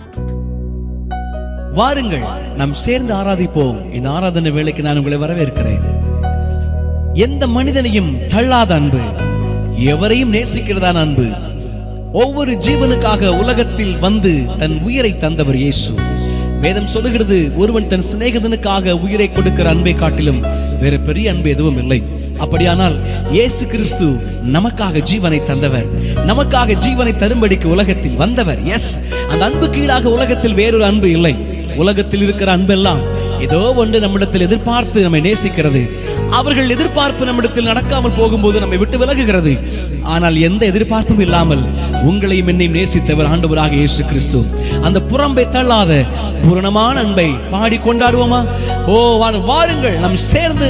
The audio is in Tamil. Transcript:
வாருங்கள் நாம் சேர்ந்து ஆராதிப்போம் இந்த ஆராதனை வேலைக்கு நான் உங்களை வரவேற்கிறேன் எந்த மனிதனையும் தள்ளாத அன்பு எவரையும் நேசிக்கிறதான அன்பு ஒவ்வொரு ஜீவனுக்காக உலகத்தில் வந்து தன் உயிரை தந்தவர் இயேசு வேதம் சொல்லுகிறது ஒருவன் தன் சிநேகிதனுக்காக உயிரை கொடுக்கிற அன்பை காட்டிலும் வேற பெரிய அன்பு எதுவும் இல்லை அப்படியானால் இயேசு கிறிஸ்து நமக்காக ஜீவனை தந்தவர் நமக்காக ஜீவனை தரும்படிக்கு உலகத்தில் வந்தவர் எஸ் அந்த அன்பு கீழாக உலகத்தில் வேறொரு அன்பு இல்லை உலகத்தில் இருக்கிற அன்பெல்லாம் ஏதோ ஒன்று நம்மிடத்தில் எதிர்பார்த்து நம்மை நேசிக்கிறது அவர்கள் எதிர்பார்ப்பு நம்மிடத்தில் நடக்காமல் போகும்போது நம்மை விட்டு விலகுகிறது ஆனால் எந்த எதிர்பார்ப்பும் இல்லாமல் உங்களையும் என்னையும் நேசித்தவர் ஆண்டவராக இயேசு கிறிஸ்து அந்த புறம்பை தள்ளாத பூரணமான அன்பை பாடி கொண்டாடுவோமா ஓ வா- வாருங்கள் நாம் சேர்ந்து